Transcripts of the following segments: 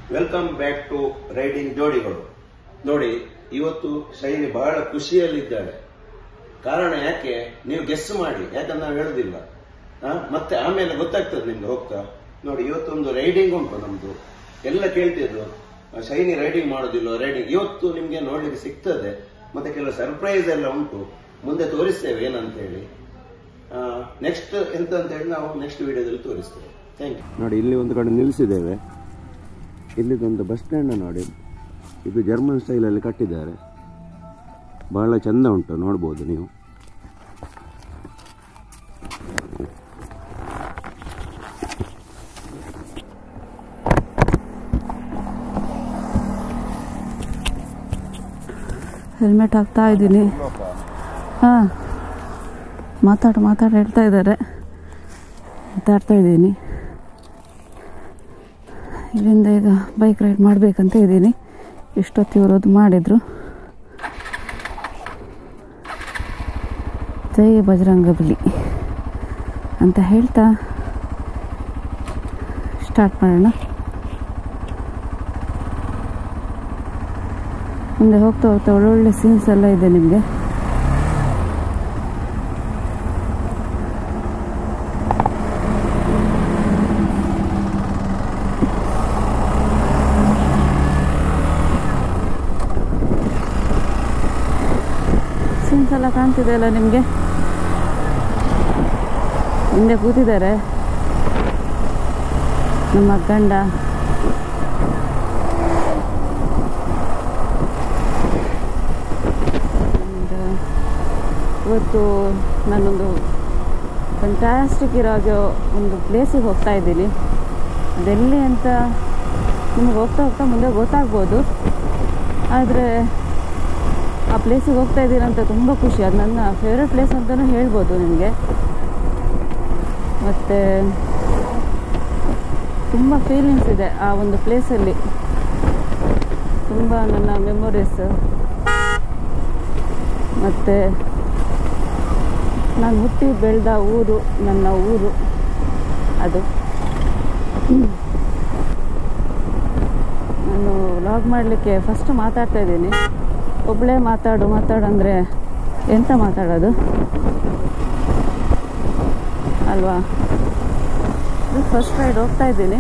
Welcome back to riding ಜೋಡಿಗಳು ನೋಡಿ ಇವತ್ತು ಶೈಲಿ ಬಹಳ ಖುಷಿಯಲ್ಲಿದ್ದಾಳೆ ಕಾರಣ ಯಾಕೆ ನೀವು ಗೆಸ್ ಮಾಡಿ ಯಾಕಂದ್ರೆ ನಾವು ಹೇಳುದಿಲ್ಲ ಆ, ಮತ್ತೆ ಆಮೇಲೆ ಗೊತ್ತಾಗ್ತದೆ ನಿಮ್ಗೆ ಹೋಗ್ತಾ ನೋಡಿ ಇವತ್ತೊಂದು ರೈಡಿಂಗ್ ಉಂಟು ನಮ್ದು ಎಲ್ಲ ಕೇಳ್ತಿದ್ರು ಆ, ಶೈನಿ ರೈಡಿಂಗ್ ಮಾಡೋದಿಲ್ಲ ರೈಡಿಂಗ್ ಇವತ್ತು ನಿಮ್ಗೆ ನೋಡ್ಲಿಕ್ಕೆ ಸಿಗ್ತದೆ ಮತ್ತೆ ಕೆಲವು ಸರ್ಪ್ರೈಸ್ ಎಲ್ಲ ಉಂಟು ಮುಂದೆ ತೋರಿಸ್ತೇವೆ ಏನಂತ ಹೇಳಿ ನೆಕ್ಸ್ಟ್ ಎಂತ ಅಂತ ಹೇಳಿ ನಾವು ನೆಕ್ಸ್ಟ್ ವಿಡಿಯೋದಲ್ಲಿ ತೋರಿಸ್ತೇವೆ ಥ್ಯಾಂಕ್ ಯು ನೋಡಿ ಇಲ್ಲಿ ಒಂದು ಕಡೆ ನಿಲ್ಲಿಸಿದ್ದೇವೆ ಇಲ್ಲಿದೊಂದು ಬಸ್ ಸ್ಟ್ಯಾಂಡ್ ನೋಡಿ ಇದು ಜರ್ಮನ್ ಸ್ಟೈಲಲ್ಲಿ ಕಟ್ಟಿದ್ದಾರೆ ಬಹಳ ಚಂದ ಉಂಟು ನೋಡ್ಬೋದು ನೀವು ಹೆಲ್ಮೆಟ್ ಹಾಕ್ತಾ ಇದ್ದೀನಿ ಹಾಂ ಮಾತಾಡು ಮಾತಾಡು ಹೇಳ್ತಾ ಇದ್ದಾರೆ ಮಾತಾಡ್ತಾ ಇದ್ದೀನಿ ಇಲ್ಲಿಂದ ಈಗ ಬೈಕ್ ರೈಡ್ ಮಾಡಬೇಕಂತ ಇದ್ದೀನಿ ಇಷ್ಟೊತ್ತು ಇವರು ಮಾಡಿದರು ಜೈ ಬಜರಂಗ ಬಲಿ ಅಂತ ಹೇಳ್ತಾ ಸ್ಟಾರ್ಟ್ ಮಾಡೋಣ ಮುಂದೆ ಹೋಗ್ತಾ ಹೋಗ್ತಾ ಒಳ್ಳೊಳ್ಳೆ ಸೀನ್ಸ್ ಎಲ್ಲ ಇದೆ ನಿಮಗೆ ಸೀನ್ಸ್ ಎಲ್ಲ ಕಾಣ್ತಿದೆ ಅಲ್ಲ ನಿಮಗೆ ಹಿಂದೆ ಕೂತಿದ್ದಾರೆ ನಮ್ಮ ಗಂಡ And, ಇವತ್ತು ನಾನೊಂದು ಫಂಟಾಸ್ಟಿಕ್ ಇರೋ ಒಂದು ಪ್ಲೇಸಿಗೆ ಹೋಗ್ತಾ ಇದ್ದೀನಿ ಅದೆಲ್ಲಿ ಅಂತ ನಿಮಗೆ ಹೋಗ್ತಾ ಹೋಗ್ತಾ ಮುಂದೆ ಗೊತ್ತಾಗ್ಬೋದು ಆದರೆ ಆ ಪ್ಲೇಸಿಗೆ ಹೋಗ್ತಾ ಇದ್ದೀರಾ ಅಂತ ತುಂಬ ಖುಷಿ ಅದು ನನ್ನ ಫೇವ್ರೆಟ್ ಪ್ಲೇಸ್ ಅಂತಲೂ ಹೇಳ್ಬೋದು ನಿಮಗೆ ಮತ್ತು ತುಂಬ ಫೀಲಿಂಗ್ಸ್ ಇದೆ ಆ ಒಂದು ಪ್ಲೇಸಲ್ಲಿ ತುಂಬ ನನ್ನ ಮೆಮೊರೀಸ್ ಮತ್ತು ನಾನು ಹುಟ್ಟಿ ಬೆಳೆದ ಊರು ನನ್ನ ಊರು ಅದು ನಾನು ವ್ಲಾಗ್ ಮಾಡಲಿಕ್ಕೆ ಫಸ್ಟ್ ಮಾತಾಡ್ತಾ ಇದ್ದೀನಿ ಒಬ್ಬಳೇ ಮಾತಾಡು ಮಾತಾಡು ಅಂದರೆ ಎಂತ ಮಾತಾಡೋದು ಅಲ್ವಾ ಫಸ್ಟ್ ರೈಡ್ ಹೋಗ್ತಾ ಇದ್ದೀನಿ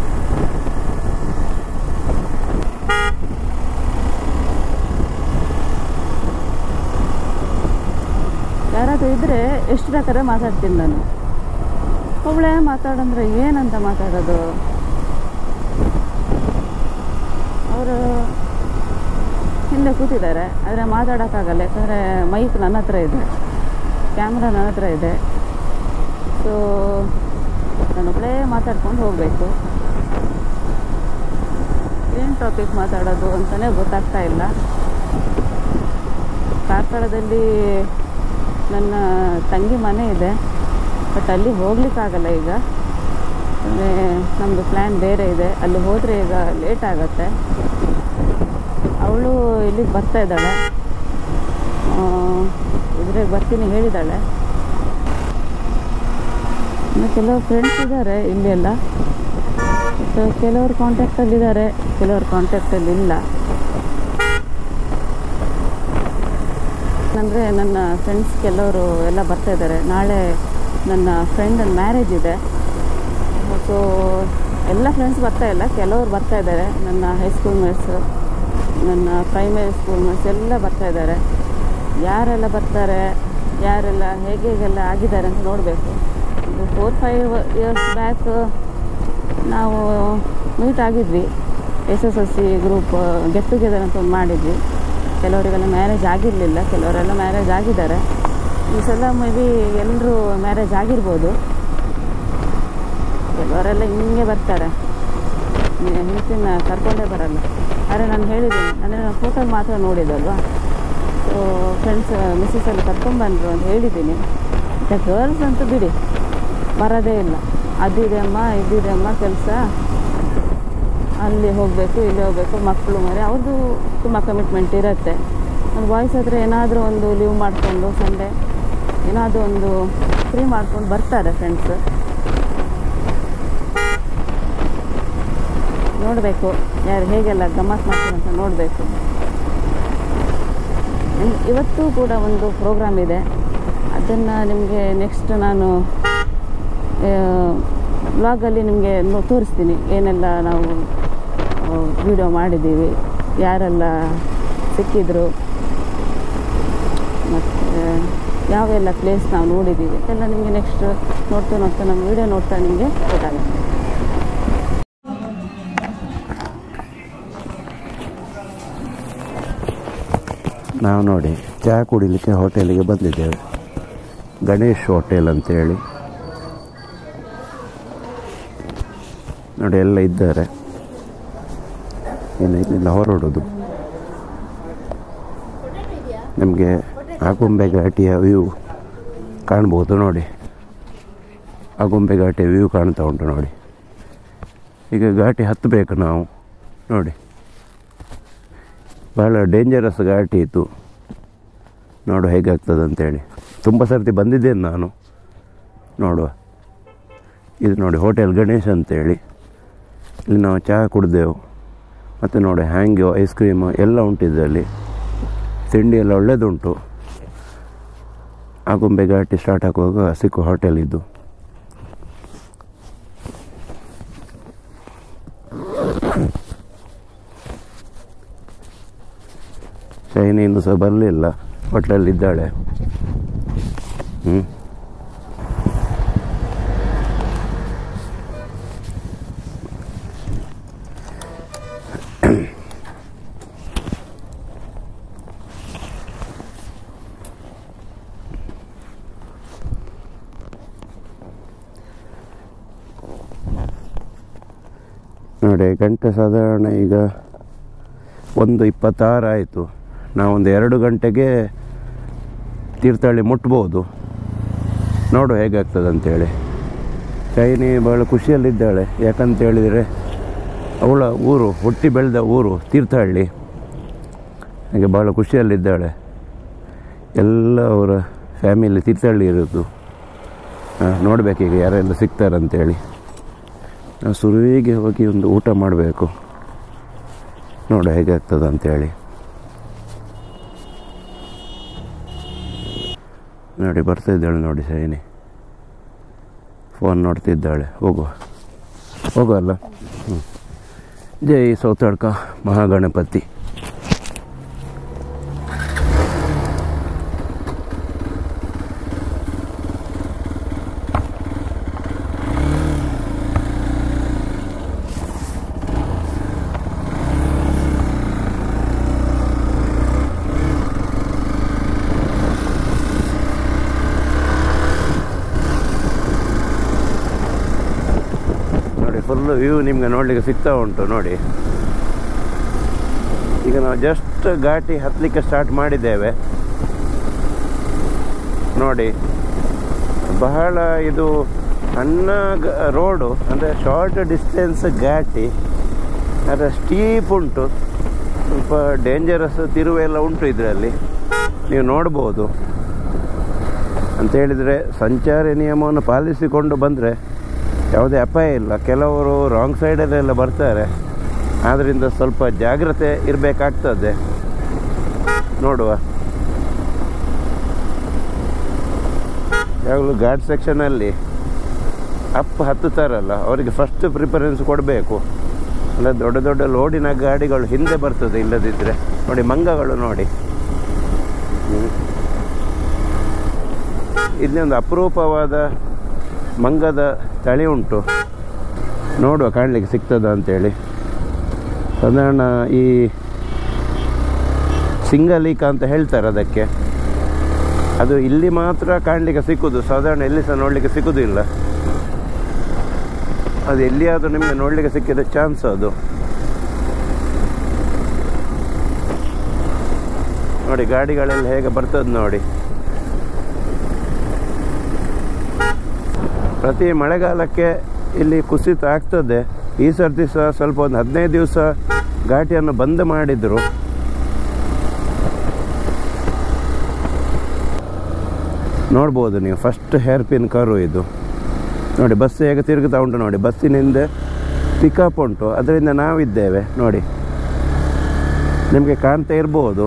ಯಾರಾದರೂ ಇದ್ದರೆ ಎಷ್ಟು ಬೇಕಾದ್ರೆ ಮಾತಾಡ್ತೀನಿ ನಾನು ಒಬ್ಬಳೇ ಮಾತಾಡಂದ್ರೆ ಏನಂತ ಮಾತಾಡೋದು ಅವರು ಹಿಂದೆ ಕೂತಿದ್ದಾರೆ ಆದರೆ ಮಾತಾಡೋಕ್ಕಾಗಲ್ಲ ಯಾಕಂದರೆ ಮೈಕ್ ನನ್ನ ಹತ್ರ ಇದೆ ಕ್ಯಾಮ್ರಾ ನನ್ನ ಹತ್ರ ಇದೆ ಸೊ ನಾನೊಬ್ಬಳೇ ಮಾತಾಡ್ಕೊಂಡು ಹೋಗಬೇಕು ಏನು ಟಾಪಿಕ್ ಮಾತಾಡೋದು ಅಂತಲೇ ಗೊತ್ತಾಗ್ತಾ ಇಲ್ಲ ಕಾರ್ಕಳದಲ್ಲಿ ನನ್ನ ತಂಗಿ ಮನೆ ಇದೆ ಬಟ್ ಅಲ್ಲಿ ಹೋಗ್ಲಿಕ್ಕಾಗಲ್ಲ ಈಗ ಅಂದರೆ ನಮ್ಮದು ಪ್ಲ್ಯಾನ್ ಬೇರೆ ಇದೆ ಅಲ್ಲಿ ಹೋದರೆ ಈಗ ಲೇಟ್ ಆಗುತ್ತೆ ಅವಳು ಇಲ್ಲಿಗೆ ಬರ್ತಾ ಇದ್ದಾಳೆ ಇದ್ರಾಗ ಬರ್ತೀನಿ ಹೇಳಿದ್ದಾಳೆ ಇನ್ನು ಕೆಲವು ಫ್ರೆಂಡ್ಸ್ ಇದ್ದಾರೆ ಇಲ್ಲೆಲ್ಲ ಬಟ್ ಕೆಲವರು ಕಾಂಟ್ಯಾಕ್ಟಲ್ಲಿದ್ದಾರೆ ಕೆಲವರು ಕಾಂಟ್ಯಾಕ್ಟಲ್ಲಿ ಇಲ್ಲ ಅಂದರೆ ನನ್ನ ಫ್ರೆಂಡ್ಸ್ ಕೆಲವರು ಎಲ್ಲ ಬರ್ತಾ ಇದ್ದಾರೆ ನಾಳೆ ನನ್ನ ಫ್ರೆಂಡನ ಮ್ಯಾರೇಜ್ ಇದೆ ಸೊ ಎಲ್ಲ ಫ್ರೆಂಡ್ಸ್ ಬರ್ತಾ ಇಲ್ಲ ಕೆಲವರು ಬರ್ತಾ ಇದ್ದಾರೆ ನನ್ನ ಹೈಸ್ಕೂಲ್ ಮೇಟ್ಸು ನನ್ನ ಪ್ರೈಮರಿ ಸ್ಕೂಲ್ ಮೇಟ್ಸ್ ಎಲ್ಲ ಬರ್ತಾ ಇದ್ದಾರೆ ಯಾರೆಲ್ಲ ಬರ್ತಾರೆ ಯಾರೆಲ್ಲ ಹೇಗೆ ಹೇಗೆಲ್ಲ ಆಗಿದ್ದಾರೆ ಅಂತ ನೋಡಬೇಕು ಒಂದು ಫೋರ್ ಫೈವ್ ಇಯರ್ಸ್ ಬ್ಯಾಕ್ ನಾವು ಮೀಟ್ ಆಗಿದ್ವಿ S S L C group get together ಅಂತ ಒಂದು ಮಾಡಿದ್ವಿ ಕೆಲವರಿಗೆಲ್ಲ ಮ್ಯಾರೇಜ್ ಆಗಿರಲಿಲ್ಲ ಕೆಲವರೆಲ್ಲ ಮ್ಯಾರೇಜ್ ಆಗಿದ್ದಾರೆ ಈ ಸಲ ಮೇ ಬಿ ಎಲ್ಲರೂ ಮ್ಯಾರೇಜ್ ಆಗಿರ್ಬೋದು ಕೆಲವರೆಲ್ಲ ಹಿಂಗೆ ಬರ್ತಾರೆ ಹೆಂಡತಿನ ಕರ್ಕೊಂಡೇ ಬರಲ್ಲ ಆದರೆ ನಾನು ಹೇಳಿದ್ದೀನಿ ಅಂದರೆ ನಾನು ಫೋಟೋ ಮಾತ್ರ ನೋಡಿದ್ದಲ್ವಾ ಸೊ ಫ್ರೆಂಡ್ಸ್ ಮಿಸ್ಸಸ್ಸಲ್ಲಿ ಕರ್ಕೊಂಡ್ಬಂದರು ಅಂತ ಹೇಳಿದ್ದೀನಿ ಮತ್ತು ಗರ್ಲ್ಸ್ ಅಂತೂ ಬಿಡಿ ಬರೋದೇ ಇಲ್ಲ ಅದಿದೆ ಅಮ್ಮ ಇದಿದೆ ಅಮ್ಮ ಕೆಲಸ ಅಲ್ಲಿ ಹೋಗಬೇಕು ಇಲ್ಲಿ ಹೋಗಬೇಕು ಮಕ್ಕಳು ಮರಿ ಅವ್ರದ್ದು ತುಂಬ ಕಮಿಟ್ಮೆಂಟ್ ಇರುತ್ತೆ ಒಂದು ಬಾಯ್ಸ್ ಹತ್ರ ಏನಾದರೂ ಒಂದು ಲೀವ್ ಮಾಡಿಕೊಂಡು ಸಂಡೇ ಏನಾದರೂ ಒಂದು ಫ್ರೀ ಮಾಡ್ಕೊಂಡು ಬರ್ತಾರೆ ಫ್ರೆಂಡ್ಸ್ ನೋಡಬೇಕು ಯಾರು ಹೇಗೆಲ್ಲ ಗಮ್ಮತ್ತು ಮಾಡ್ತಾರೆ ಅಂತ ನೋಡಬೇಕು ಇವತ್ತು ಕೂಡ ಒಂದು ಪ್ರೋಗ್ರಾಮ್ ಇದೆ ಅದನ್ನು ನಿಮಗೆ ನೆಕ್ಸ್ಟ್ ನಾನು ಬ್ಲಾಗಲ್ಲಿ ನಿಮಗೆ ತೋರಿಸ್ತೀನಿ ಏನೆಲ್ಲ ನಾವು ವಿಡಿಯೋ ಮಾಡಿದ್ದೀವಿ ಯಾರೆಲ್ಲ ಸಿಕ್ಕಿದ್ರು ಮತ್ತು ಯಾವೆಲ್ಲ ಪ್ಲೇಸ್ ನಾವು ನೋಡಿದ್ದೀವಿ ಎಲ್ಲ ನಿಮಗೆ ನೆಕ್ಸ್ಟ್ ನೋಡ್ತಾ ನೋಡ್ತಾ ನಮ್ಮ ವಿಡಿಯೋ ನೋಡ್ತಾ ನಿಮಗೆ ಗೊತ್ತಾಗುತ್ತೆ ನಾವು ನೋಡಿ ಚಹಾ ಕುಡಿಲಿಕ್ಕೆ ಹೋಟೆಲಿಗೆ ಬಂದಿದ್ದೇವೆ ಗಣೇಶ್ ಹೋಟೆಲ್ ಅಂತೇಳಿ ನೋಡಿ ಎಲ್ಲ ಇದ್ದಾರೆ ಇನ್ನು ಇಲ್ಲಿಂದ ಹೊರಡೋದು ನಿಮಗೆ ಆಗುಂಬೆ ಘಾಟಿಯ ವ್ಯೂ ಕಾಣ್ಬೋದು ನೋಡಿ ಆಗುಂಬೆ ಘಾಟಿಯ ವ್ಯೂ ಕಾಣ್ತಾ ಉಂಟು ನೋಡಿ ಈಗ ಘಾಟಿ ಹತ್ತಬೇಕು ನಾವು ನೋಡಿ ಭಾಳ ಡೇಂಜರಸ್ ಘಾಟಿ ಇತ್ತು ನೋಡು ಹೇಗಾಗ್ತದೆ ಅಂತೇಳಿ ತುಂಬ ಸರ್ತಿ ಬಂದಿದ್ದೇನೆ ನಾನು ನೋಡುವ ಇದು ನೋಡಿ ಹೋಟೆಲ್ ಗಣೇಶ್ ಅಂತೇಳಿ ಇಲ್ಲಿ ನಾವು ಚಹಾ ಕುಡಿದೆವು ಮತ್ತು ನೋಡಿ ಹ್ಯಾಂಗ್ಯೋ ಐಸ್ ಕ್ರೀಮು ಎಲ್ಲ ಉಂಟು ಇದರಲ್ಲಿ ತಿಂಡಿ ಎಲ್ಲ ಒಳ್ಳೆಯದುಂಟು ಆಗುಂಬೆ ಘಾಟಿ ಸ್ಟಾರ್ಟ್ ಆಗುವಾಗ ಸಿಕ್ಕು ಹೋಟೆಲ್ ಇದು ಶೈನಿ ಇನ್ನೂ ಸಹ ಬರಲಿಲ್ಲ ಹೋಟ್ಲಲ್ಲಿದ್ದಾಳೆ ಹ್ಞೂ ನೋಡಿ ಗಂಟೆ ಸಾಧಾರಣ ಈಗ ಒಂದು ಇಪ್ಪತ್ತಾರು ಆಯಿತು ನಾವೊಂದು ಎರಡು ಗಂಟೆಗೆ ತೀರ್ಥಹಳ್ಳಿ ಮುಟ್ಬೋದು ನೋಡು ಹೇಗಾಗ್ತದೆ ಅಂತೇಳಿ ಚೈನಿ ಭಾಳ ಖುಷಿಯಲ್ಲಿದ್ದಾಳೆ ಯಾಕಂತ ಹೇಳಿದರೆ ಅವಳ ಊರು ಹುಟ್ಟಿ ಬೆಳೆದ ಊರು ತೀರ್ಥಹಳ್ಳಿ ಹಾಗೆ ಭಾಳ ಖುಷಿಯಲ್ಲಿದ್ದಾಳೆ ಎಲ್ಲ ಅವರ ಫ್ಯಾಮಿಲಿ ತೀರ್ಥಹಳ್ಳಿ ಇರೋದು ನೋಡಬೇಕೀಗ ಯಾರೆಲ್ಲ ಸಿಗ್ತಾರಂತೇಳಿ ನಾವು ಸುರುವಿಗೆ ಹೋಗಿ ಒಂದು ಊಟ ಮಾಡಬೇಕು ನೋಡು ಹೇಗಾಗ್ತದೆ ಅಂತೇಳಿ ನೋಡಿ ಬರ್ತಾ ಇದ್ದಾಳೆ ನೋಡಿ ಶೈನಿ ಫೋನ್ ನೋಡ್ತಿದ್ದಾಳೆ ಹೋಗುವ ಹೋಗುವ ಅಲ್ಲ ಹ್ಞೂ ಜೈ ಸೌತಾಡ್ಕ ಮಹಾಗಣಪತಿ ನೋಡಿ ಫುಲ್ ವ್ಯೂ ನಿಮಗೆ ನೋಡಲಿಕ್ಕೆ ಸಿಗ್ತಾ ಉಂಟು ನೋಡಿ ಈಗ ನಾವು ಜಸ್ಟ್ ಘಾಟಿ ಹತ್ತಲಿಕ್ಕೆ ಸ್ಟಾರ್ಟ್ ಮಾಡಿದ್ದೇವೆ ನೋಡಿ ಬಹಳ ಇದು ಸಣ್ಣ ಗ- ರೋಡು ಅಂದರೆ ಶಾರ್ಟ್ ಡಿಸ್ಟೆನ್ಸ್ ಘಾಟಿ ಆದರೆ ಸ್ಟೀಪ್ ಉಂಟು ಸ್ವಲ್ಪ ಡೇಂಜರಸ್ ತಿರುವೆಲ್ಲ ಉಂಟು ಇದರಲ್ಲಿ ನೀವು ನೋಡ್ಬೋದು ಅಂತ ಹೇಳಿದರೆ ಸಂಚಾರಿ ನಿಯಮವನ್ನು ಪಾಲಿಸಿಕೊಂಡು ಬಂದರೆ ಯಾವುದೇ ಅಪಾಯ ಇಲ್ಲ ಕೆಲವರು ರಾಂಗ್ ಸೈಡಲ್ಲೆಲ್ಲ ಬರ್ತಾರೆ ಆದ್ದರಿಂದ ಸ್ವಲ್ಪ ಜಾಗ್ರತೆ ಇರಬೇಕಾಗ್ತದೆ ನೋಡುವ ಯಾವಾಗಲೂ ಘಾಟ್ ಸೆಕ್ಷನಲ್ಲಿ ಅಪ್ ಹತ್ತುತ್ತಾರಲ್ಲ ಅವರಿಗೆ ಫಸ್ಟ್ ಪ್ರಿಫರೆನ್ಸ್ ಕೊಡಬೇಕು ಅಂದರೆ ದೊಡ್ಡ ದೊಡ್ಡ ಲೋಡಿನ ಗಾಡಿಗಳು ಹಿಂದೆ ಬರ್ತದೆ ಇಲ್ಲದಿದ್ದರೆ ನೋಡಿ ಮಂಗಗಳು ನೋಡಿ ಹ್ಮ್. ಇಲ್ಲಿ ಒಂದು ಅಪರೂಪವಾದ ಮಂಗದ ತಳಿ ಉಂಟು ನೋಡುವ ಕಾಣಲಿಕ್ಕೆ ಸಿಗ್ತದ ಅಂತೇಳಿ ಸಾಧಾರಣ ಈ ಸಿಂಗಲೀಕ ಅಂತ ಹೇಳ್ತಾರೆ ಅದಕ್ಕೆ ಅದು ಇಲ್ಲಿ ಮಾತ್ರ ಕಾಣಲಿಕ್ಕೆ ಸಿಕ್ಕುದು ಸಾಧಾರಣ ಎಲ್ಲಿ ಸಹ ನೋಡಲಿಕ್ಕೆ ಸಿಕ್ಕುದಿಲ್ಲ ಅದು ಎಲ್ಲಿಯಾದರೂ ನಿಮಗೆ ನೋಡಲಿಕ್ಕೆ ಸಿಕ್ಕಿದ ಚಾನ್ಸ್ ಅದು ನೋಡಿ ಗಾಡಿಗಳೆಲ್ಲ ಹೇಗೆ ಬರ್ತದೆ ನೋಡಿ ಪ್ರತಿ ಮಳೆಗಾಲಕ್ಕೆ ಇಲ್ಲಿ ಕುಸಿತ ಆಗ್ತದೆ ಈ ಸರ್ತಿ ಸಹ ಸ್ವಲ್ಪ ಒಂದು ಹದಿನೈದು ದಿವಸ ಘಾಟಿಯನ್ನು ಬಂದ್ ಮಾಡಿದ್ರು ನೋಡ್ಬೋದು ನೀವು ಫಸ್ಟ್ ಹೇರ್ ಪಿನ್ ಕರು ಇದು ನೋಡಿ ಬಸ್ ಹೇಗೆ ತಿರುಗುತ್ತಾ ಉಂಟು ನೋಡಿ ಬಸ್ಸಿನಿಂದ ಪಿಕಪ್ ಉಂಟು ಅದರಿಂದ ನಾವಿದ್ದೇವೆ ನೋಡಿ ನಿಮಗೆ ಕಾಣ್ತಾ ಇರ್ಬೋದು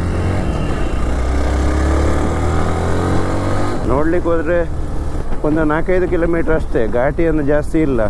ನೋಡ್ಲಿಕ್ಕೆ ಹೋದರೆ ಒಂದು ನಾಲ್ಕೈದು ಕಿಲೋಮೀಟರ್ ಅಷ್ಟೇ ಘಾಟಿಯನ್ನು ಜಾಸ್ತಿ ಇಲ್ಲ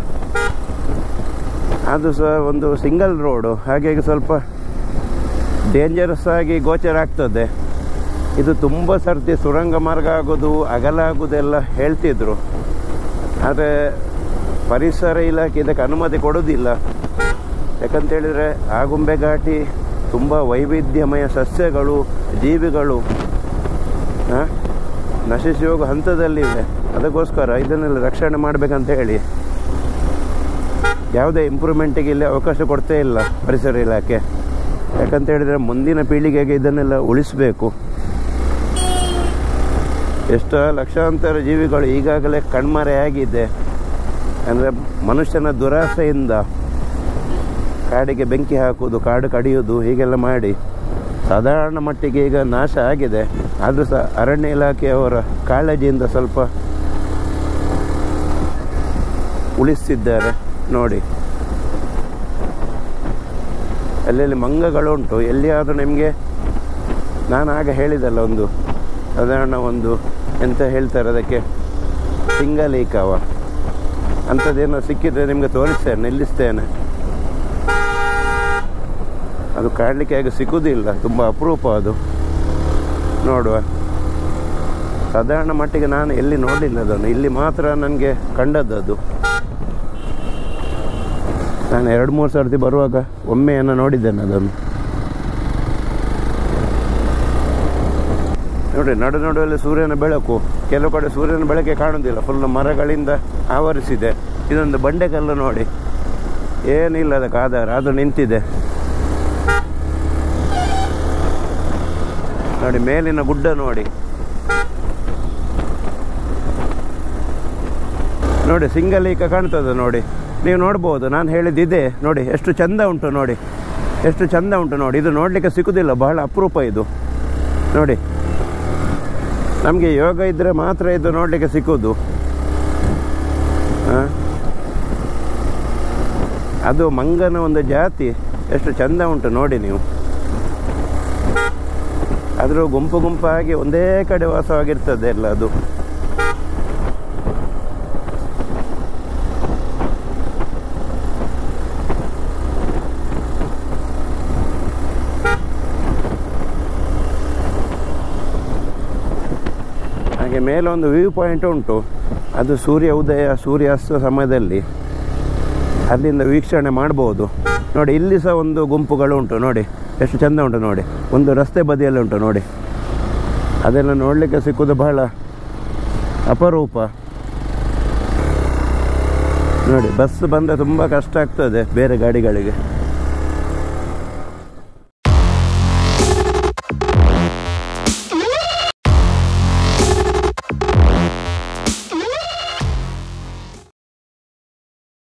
ಅದು ಸಹ ಒಂದು ಸಿಂಗಲ್ ರೋಡು ಹಾಗಾಗಿ ಸ್ವಲ್ಪ ಡೇಂಜರಸ್ ಆಗಿ ಗೋಚರ ಆಗ್ತದೆ ಇದು ತುಂಬ ಸರ್ತಿ ಸುರಂಗ ಮಾರ್ಗ ಆಗೋದು ಅಗಲ ಆಗೋದೆಲ್ಲ ಹೇಳ್ತಿದ್ರು ಆದರೆ ಪರಿಸರ ಇಲಾಖೆ ಇದಕ್ಕೆ ಅನುಮತಿ ಕೊಡೋದಿಲ್ಲ ಯಾಕಂತೇಳಿದರೆ ಆಗುಂಬೆ ಘಾಟಿ ತುಂಬ ವೈವಿಧ್ಯಮಯ ಸಸ್ಯಗಳು ಜೀವಿಗಳು ಆ, ನಶಿಸಿ ಹೋಗೋ ಹಂತದಲ್ಲಿವೆ ಅದಕ್ಕೋಸ್ಕರ ಇದನ್ನೆಲ್ಲ ರಕ್ಷಣೆ ಮಾಡಬೇಕಂತ ಹೇಳಿ ಯಾವುದೇ ಇಂಪ್ರೂವ್ಮೆಂಟಿಗೆ ಇಲ್ಲಿ ಅವಕಾಶ ಕೊಡ್ತೇ ಇಲ್ಲ ಪರಿಸರ ಇಲಾಖೆ ಯಾಕಂತ ಹೇಳಿದರೆ ಮುಂದಿನ ಪೀಳಿಗೆಗೆ ಇದನ್ನೆಲ್ಲ ಉಳಿಸಬೇಕು ಎಷ್ಟೋ ಲಕ್ಷಾಂತರ ಜೀವಿಗಳು ಈಗಾಗಲೇ ಕಣ್ಮರೆಯಾಗಿದೆ ಅಂದರೆ ಮನುಷ್ಯನ ದುರಾಸೆಯಿಂದ ಕಾಡಿಗೆ ಬೆಂಕಿ ಹಾಕುವುದು ಕಾಡು ಕಡಿಯುವುದು ಹೀಗೆಲ್ಲ ಮಾಡಿ ಸಾಧಾರಣ ಮಟ್ಟಿಗೆ ಈಗ ನಾಶ ಆಗಿದೆ ಆದರೂ ಸಹ ಅರಣ್ಯ ಇಲಾಖೆಯವರ ಕಾಳಜಿಯಿಂದ ಸ್ವಲ್ಪ ಉಳಿಸ್ತಿದ್ದಾರೆ ನೋಡಿ ಅಲ್ಲಲ್ಲಿ ಮಂಗಗಳುಂಟು ಎಲ್ಲಿಯಾದರೂ ನಿಮಗೆ ನಾನು ಆಗ ಹೇಳಿದಲ್ಲ ಒಂದು ಸಾಧಾರಣ ಒಂದು ಎಂತ ಹೇಳ್ತಾರೆ ಅದಕ್ಕೆ ಸಿಂಗಲೀಕವ ಅಂಥದ್ದೇನೋ ಸಿಕ್ಕಿದ್ರೆ ನಿಮಗೆ ತೋರಿಸ್ತೇನೆ ನಿಲ್ಲಿಸ್ತೇನೆ ಅದು ಕಾಡಲಿಕ್ಕೆ ಆಗ ಸಿಕ್ಕುವುದಿಲ್ಲ ತುಂಬ ಅಪರೂಪ ಅದು ನೋಡುವ ಸಾಧಾರಣ ಮಟ್ಟಿಗೆ ನಾನು ಎಲ್ಲಿ ನೋಡಲಿಲ್ಲ ಅದನ್ನು ಇಲ್ಲಿ ಮಾತ್ರ ನನಗೆ ಕಂಡದ್ದು ಅದು ನಾನು ಎರಡು ಮೂರು ಸರ್ತಿ ಬರುವಾಗ ಒಮ್ಮೆ ಏನೋ ನೋಡಿದ್ದೇನೆ ಅದನ್ನು ನೋಡಿ ನಡು ನಡುವಲ್ಲಿ ಸೂರ್ಯನ ಬೆಳಕು ಕೆಲವು ಕಡೆ ಸೂರ್ಯನ ಬೆಳಕೆ ಕಾಣುವುದಿಲ್ಲ ಫುಲ್ ಮರಗಳಿಂದ ಆವರಿಸಿದೆ ಇದೊಂದು ಬಂಡೆಕಲ್ಲು ನೋಡಿ ಏನಿಲ್ಲ ಅದಕ್ಕೆ ಆಧಾರ ಅದು ನಿಂತಿದೆ ನೋಡಿ ಮೇಲಿನ ಗುಡ್ಡ ನೋಡಿ ನೋಡಿ ಸಿಂಗಲ್ ಈಗ ಕಾಣ್ತದೆ ನೋಡಿ ನೀವು ನೋಡ್ಬೋದು ನಾನು ಹೇಳಿದ್ದಿದೆ ನೋಡಿ ಎಷ್ಟು ಚಂದ ಉಂಟು ನೋಡಿ ಎಷ್ಟು ಚಂದ ಉಂಟು ನೋಡಿ ಇದು ನೋಡಲಿಕ್ಕೆ ಸಿಕ್ಕುದಿಲ್ಲ ಬಹಳ ಅಪರೂಪ ಇದು ನೋಡಿ ನಮಗೆ ಯೋಗ ಇದ್ದರೆ ಮಾತ್ರ ಇದು ನೋಡಲಿಕ್ಕೆ ಸಿಕ್ಕುದು ಆ? ಅದು ಮಂಗನ ಒಂದು ಜಾತಿ ಎಷ್ಟು ಚಂದ ಉಂಟು ನೋಡಿ ನೀವು ಆದರೂ ಗುಂಪು ಗುಂಪಾಗಿ ಒಂದೇ ಕಡೆ ವಾಸವಾಗಿರ್ತದೆ ಎಲ್ಲ ಅದು ಹಾಗೆ ಮೇಲೆ ಒಂದು ವ್ಯೂ ಪಾಯಿಂಟ್ ಉಂಟು ಅದು ಸೂರ್ಯ ಉದಯ ಸೂರ್ಯಾಸ್ತ ಸಮಯದಲ್ಲಿ ಅಲ್ಲಿಂದ ವೀಕ್ಷಣೆ ಮಾಡ್ಬೋದು ನೋಡಿ ಇಲ್ಲಿ ಸಹ ಒಂದು ಗುಂಪುಗಳು ಉಂಟು ನೋಡಿ ಎಷ್ಟು ಚಂದ ಉಂಟು ನೋಡಿ ಒಂದು ರಸ್ತೆ ಬದಿಯಲ್ಲಿ ಉಂಟು ನೋಡಿ ಅದೆಲ್ಲ ನೋಡಲಿಕ್ಕೆ ಸಿಕ್ಕುದು ಬಹಳ ಅಪರೂಪ ನೋಡಿ ಬಸ್ ಬಂದರೆ ತುಂಬ ಕಷ್ಟ ಆಗ್ತದೆ ಬೇರೆ ಗಾಡಿಗಳಿಗೆ